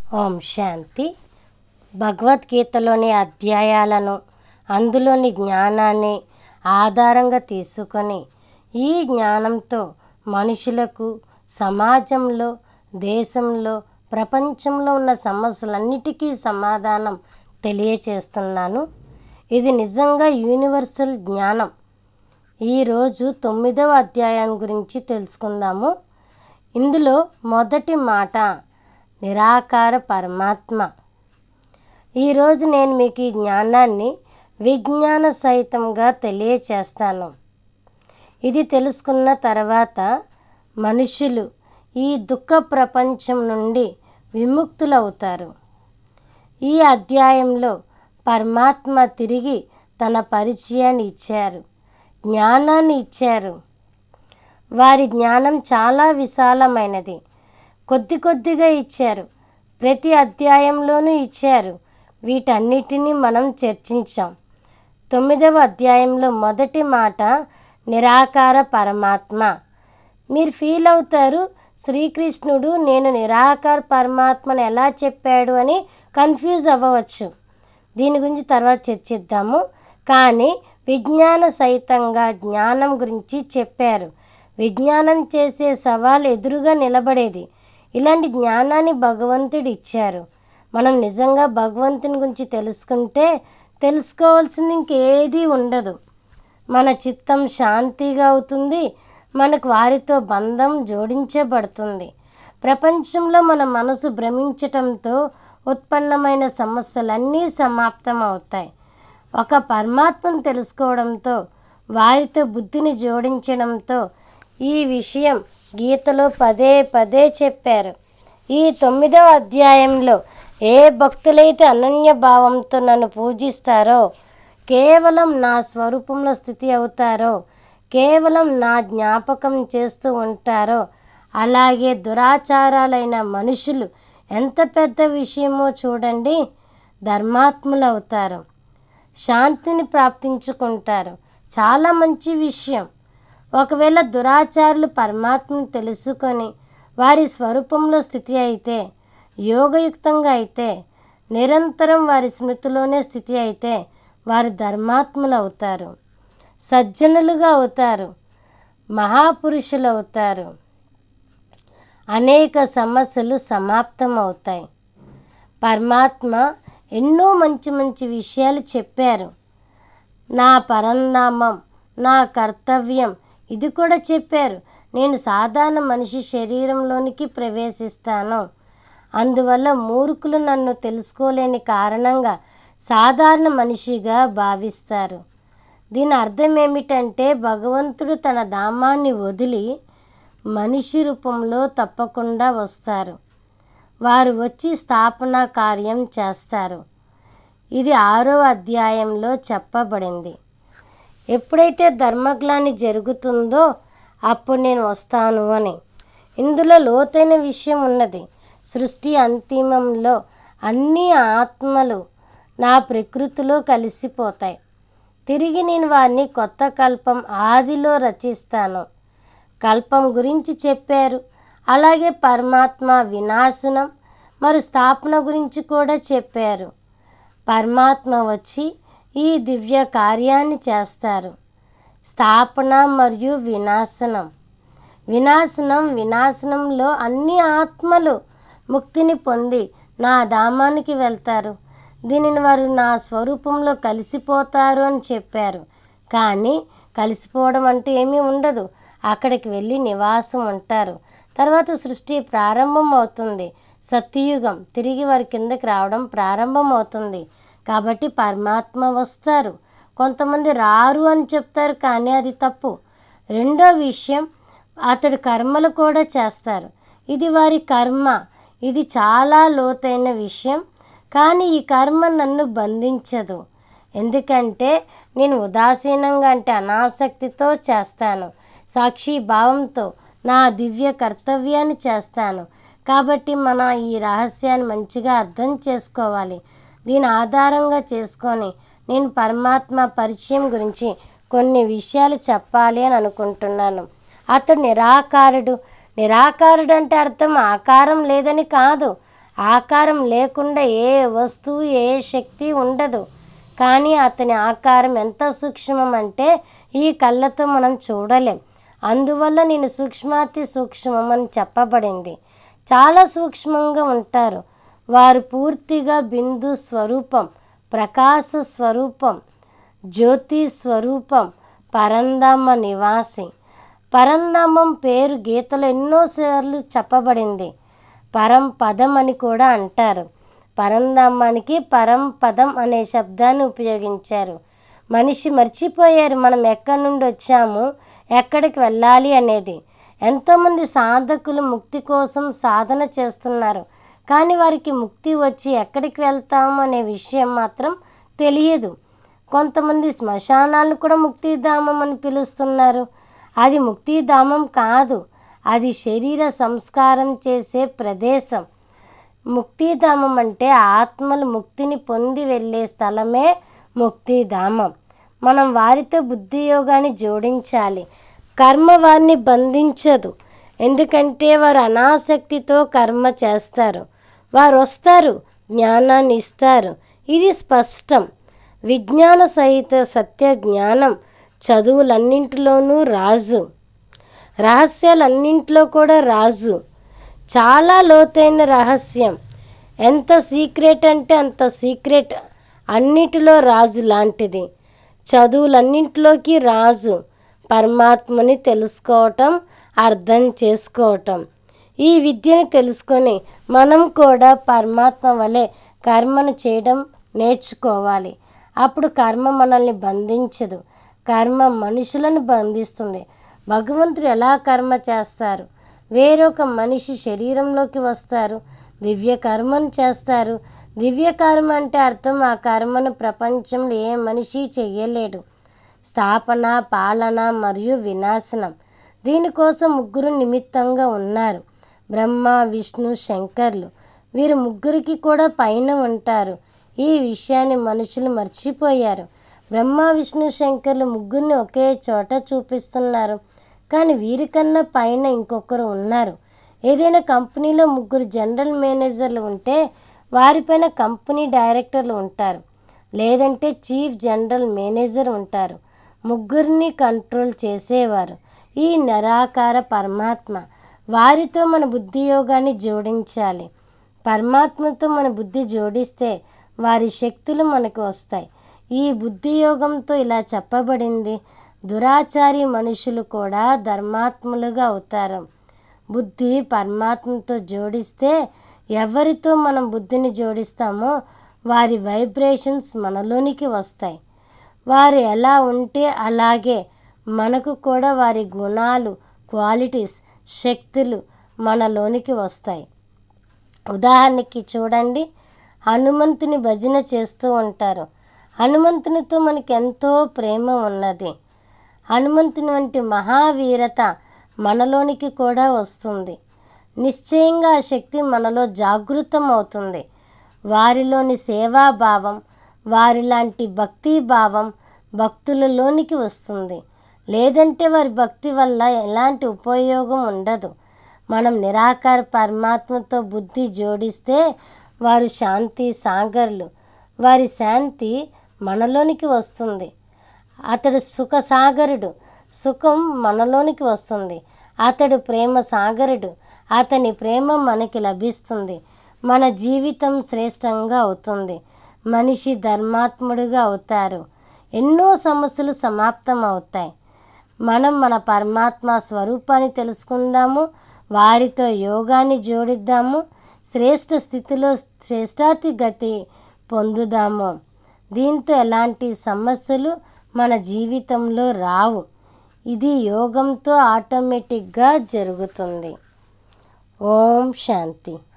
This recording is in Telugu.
ఓం శాంతి భగవద్గీతలోని అధ్యాయాలను అందులోని జ్ఞానాన్ని ఆధారంగా తీసుకొని ఈ జ్ఞానంతో మనుషులకు సమాజంలో దేశంలో ప్రపంచంలో ఉన్న సమస్యలన్నిటికీ సమాధానం తెలియచేస్తున్నాను ఇది నిజంగా యూనివర్సల్ జ్ఞానం ఈరోజు తొమ్మిదవ అధ్యాయం గురించి తెలుసుకుందాము ఇందులో మొదటి మాట నిరాకార పరమాత్మ ఈరోజు నేను మీకు ఈ జ్ఞానాన్ని విజ్ఞాన సహితంగా తెలియచేస్తాను ఇది తెలుసుకున్న తర్వాత మనుషులు ఈ దుఃఖ ప్రపంచం నుండి విముక్తులవుతారు ఈ అధ్యాయంలో పరమాత్మ తిరిగి తన పరిచయాన్ని ఇచ్చారు జ్ఞానాన్ని ఇచ్చారు వారి జ్ఞానం చాలా విశాలమైనది కొద్ది కొద్దిగా ఇచ్చారు ప్రతి అధ్యాయంలోనూ ఇచ్చారు వీటన్నిటినీ మనం చర్చించాం తొమ్మిదవ అధ్యాయంలో మొదటి మాట నిరాకార పరమాత్మ మీరు ఫీల్ అవుతారు శ్రీకృష్ణుడు నేను నిరాకార పరమాత్మను ఎలా చెప్పాడు అని కన్ఫ్యూజ్ అవ్వవచ్చు దీని గురించి తర్వాత చర్చిద్దాము కానీ విజ్ఞాన సహితంగా జ్ఞానం గురించి చెప్పారు విజ్ఞానం చేసే సవాల్ ఎదురుగా నిలబడేది ఇలాంటి జ్ఞానాన్ని భగవంతుడు ఇచ్చారు మనం నిజంగా భగవంతుని గురించి తెలుసుకుంటే తెలుసుకోవాల్సింది ఇంకేదీ ఉండదు మన చిత్తం శాంతిగా అవుతుంది మనకు వారితో బంధం జోడించబడుతుంది ప్రపంచంలో మన మనసు భ్రమించటంతో ఉత్పన్నమైన సమస్యలన్నీ సమాప్తం అవుతాయి ఒక పరమాత్మను తెలుసుకోవడంతో వారితో బుద్ధిని జోడించడంతో ఈ విషయం గీతలో పదే పదే చెప్పారు ఈ తొమ్మిదవ అధ్యాయంలో ఏ భక్తులైతే అనన్య భావంతో నన్ను పూజిస్తారో కేవలం నా స్వరూపంలో స్థితి అవుతారో కేవలం నా జ్ఞాపకం చేస్తూ ఉంటారో అలాగే దురాచారాలైన మనుషులు ఎంత పెద్ద విషయమో చూడండి ధర్మాత్ములు అవుతారు శాంతిని ప్రాప్తించుకుంటారు చాలా మంచి విషయం ఒకవేళ దురాచారులు పరమాత్మను తెలుసుకొని వారి స్వరూపంలో స్థితి అయితే యోగయుక్తంగా అయితే నిరంతరం వారి స్మృతిలోనే స్థితి అయితే వారు ధర్మాత్ములు అవుతారు సజ్జనులుగా అవుతారు మహాపురుషులు అవుతారు అనేక సమస్యలు సమాప్తం అవుతాయి పరమాత్మ ఎన్నో మంచి మంచి విషయాలు చెప్పారు నా పరంధామం నా కర్తవ్యం ఇది కూడా చెప్పారు నేను సాధారణ మనిషి శరీరంలోనికి ప్రవేశిస్తాను అందువల్ల మూర్ఖులు నన్ను తెలుసుకోలేని కారణంగా సాధారణ మనిషిగా భావిస్తారు దీని అర్థం ఏమిటంటే భగవంతుడు తన ధామాన్ని వదిలి మనిషి రూపంలో తప్పకుండా వస్తారు వారు వచ్చి స్థాపన కార్యం చేస్తారు ఇది ఆరో అధ్యాయంలో చెప్పబడింది ఎప్పుడైతే ధర్మగ్లాని జరుగుతుందో అప్పుడు నేను వస్తాను అని ఇందులో లోతైన విషయం ఉన్నది సృష్టి అంతిమంలో అన్ని ఆత్మలు నా ప్రకృతిలో కలిసిపోతాయి తిరిగి నేను వారిని కొత్త కల్పం ఆదిలో రచిస్తాను కల్పం గురించి చెప్పారు అలాగే పరమాత్మ వినాశనం మరి స్థాపన గురించి కూడా చెప్పారు పరమాత్మ వచ్చి ఈ దివ్య కార్యాన్ని చేస్తారు స్థాపన మరియు వినాశనం వినాశనం వినాశనంలో అన్ని ఆత్మలు ముక్తిని పొంది నా ధామానికి వెళ్తారు దీనిని వారు నా స్వరూపంలో కలిసిపోతారు అని చెప్పారు కానీ కలిసిపోవడం అంటే ఏమీ ఉండదు అక్కడికి వెళ్ళి నివాసం ఉంటారు తర్వాత సృష్టి ప్రారంభం అవుతుంది సత్యయుగం తిరిగి వారి కిందకి రావడం ప్రారంభం అవుతుంది కాబట్టి పరమాత్మ వస్తారు కొంతమంది రారు అని చెప్తారు కానీ అది తప్పు రెండో విషయం అతడు కర్మలు కూడా చేస్తారు ఇది వారి కర్మ ఇది చాలా లోతైన విషయం కానీ ఈ కర్మ నన్ను బంధించదు ఎందుకంటే నేను ఉదాసీనంగా అంటే అనాసక్తితో చేస్తాను సాక్షి భావంతో నా దివ్య కర్తవ్యాన్ని చేస్తాను కాబట్టి మన ఈ రహస్యాన్ని మంచిగా అర్థం చేసుకోవాలి దీని ఆధారంగా చేసుకొని నేను పరమాత్మ పరిచయం గురించి కొన్ని విషయాలు చెప్పాలి అని అనుకుంటున్నాను అతడు నిరాకారుడు నిరాకారుడు అంటే అర్థం ఆకారం లేదని కాదు ఆకారం లేకుండా ఏ వస్తువు ఏ శక్తి ఉండదు కానీ అతని ఆకారం ఎంత సూక్ష్మం అంటే ఈ కళ్ళతో మనం చూడలేం అందువల్ల నేను సూక్ష్మాతి సూక్ష్మం అని చెప్పబడింది చాలా సూక్ష్మంగా ఉంటారు వారు పూర్తిగా బిందు స్వరూపం ప్రకాశ స్వరూపం జ్యోతి స్వరూపం పరంధామ నివాసి పరంధామం పేరు గీతలో ఎన్నోసార్లు చెప్పబడింది పరం పదం అని కూడా అంటారు పరంధామానికి పరం పదం అనే శబ్దాన్ని ఉపయోగించారు మనిషి మర్చిపోయారు మనం ఎక్కడి నుండి వచ్చాము ఎక్కడికి వెళ్ళాలి అనేది ఎంతోమంది సాధకులు ముక్తి కోసం సాధన చేస్తున్నారు కానీ వారికి ముక్తి వచ్చి ఎక్కడికి వెళ్తాము అనే విషయం మాత్రం తెలియదు కొంతమంది శ్మశానాలను కూడా ముక్తిధామం అని పిలుస్తున్నారు అది ముక్తిధామం కాదు అది శరీర సంస్కారం చేసే ప్రదేశం ముక్తిధామం అంటే ఆత్మలు ముక్తిని పొంది వెళ్ళే స్థలమే ముక్తిధామం మనం వారితో బుద్ధి యోగాన్ని జోడించాలి కర్మ వారిని బంధించదు ఎందుకంటే వారు అనాసక్తితో కర్మ చేస్తారు వారు వస్తారు జ్ఞానాన్ని ఇస్తారు ఇది స్పష్టం విజ్ఞాన సహిత సత్య జ్ఞానం చదువులన్నింటిలోనూ రాజు రహస్యాలన్నింటిలో కూడా రాజు చాలా లోతైన రహస్యం ఎంత సీక్రెట్ అంటే అంత సీక్రెట్ అన్నిటిలో రాజు లాంటిది చదువులన్నింటిలోకి రాజు పరమాత్మని తెలుసుకోవటం అర్థం చేసుకోవటం ఈ విద్యని తెలుసుకొని మనం కూడా పరమాత్మ వలె కర్మను చేయడం నేర్చుకోవాలి అప్పుడు కర్మ మనల్ని బంధించదు కర్మ మనుషులను బంధిస్తుంది భగవంతుడు ఎలా కర్మ చేస్తారు వేరొక మనిషి శరీరంలోకి వస్తారు దివ్య కర్మను చేస్తారు దివ్య కర్మ అంటే అర్థం ఆ కర్మను ప్రపంచంలో ఏ మనిషి చెయ్యలేడు స్థాపన పాలన మరియు వినాశనం దీనికోసం ముగ్గురు నిమిత్తంగా ఉన్నారు బ్రహ్మ విష్ణు శంకర్లు వీరు ముగ్గురికి కూడా పైన ఉంటారు ఈ విషయాన్ని మనుషులు మర్చిపోయారు బ్రహ్మ విష్ణు శంకర్లు ముగ్గురిని ఒకే చోట చూపిస్తున్నారు కానీ వీరికన్నా పైన ఇంకొకరు ఉన్నారు ఏదైనా కంపెనీలో ముగ్గురు జనరల్ మేనేజర్లు ఉంటే వారిపైన కంపెనీ డైరెక్టర్లు ఉంటారు లేదంటే చీఫ్ జనరల్ మేనేజర్ ఉంటారు ముగ్గురిని కంట్రోల్ చేసేవారు ఈ నిరాకార పరమాత్మ వారితో మన బుద్ధి యోగాన్ని జోడించాలి పరమాత్మతో మన బుద్ధి జోడిస్తే వారి శక్తులు మనకు వస్తాయి ఈ బుద్ధి యోగంతో ఇలా చెప్పబడింది దురాచారి మనుషులు కూడా ధర్మాత్ములుగా అవుతారు బుద్ధి పరమాత్మతో జోడిస్తే ఎవరితో మనం బుద్ధిని జోడిస్తామో వారి వైబ్రేషన్స్ మనలోనికి వస్తాయి వారు ఎలా ఉంటే అలాగే మనకు కూడా వారి గుణాలు క్వాలిటీస్ శక్తులు మనలోనికి వస్తాయి ఉదాహరణకి చూడండి హనుమంతుని భజన చేస్తూ ఉంటారు హనుమంతునితో మనకి ఎంతో ప్రేమ ఉన్నది హనుమంతుని వంటి మహావీరత మనలోనికి కూడా వస్తుంది నిశ్చయంగా ఆ శక్తి మనలో జాగృతం అవుతుంది వారిలోని సేవాభావం వారిలాంటి భక్తి భావం భక్తులలోనికి వస్తుంది లేదంటే వారి భక్తి వల్ల ఎలాంటి ఉపయోగం ఉండదు మనం నిరాకార పరమాత్మతో బుద్ధి జోడిస్తే వారు శాంతి సాగర్లు వారి శాంతి మనలోనికి వస్తుంది అతడు సుఖ సాగరుడు సుఖం మనలోనికి వస్తుంది అతడు ప్రేమ సాగరుడు అతని ప్రేమ మనకి లభిస్తుంది మన జీవితం శ్రేష్టంగా అవుతుంది మనిషి ధర్మాత్ముడిగా అవుతారు ఎన్నో సమస్యలు సమాప్తం అవుతాయి మనం మన పరమాత్మ స్వరూపాన్ని తెలుసుకుందాము వారితో యోగాన్ని జోడిద్దాము శ్రేష్ఠ స్థితిలో శ్రేష్టాతి గతి పొందుదాము దీంతో ఎలాంటి సమస్యలు మన జీవితంలో రావు ఇది యోగంతో ఆటోమేటిక్గా జరుగుతుంది ఓం శాంతి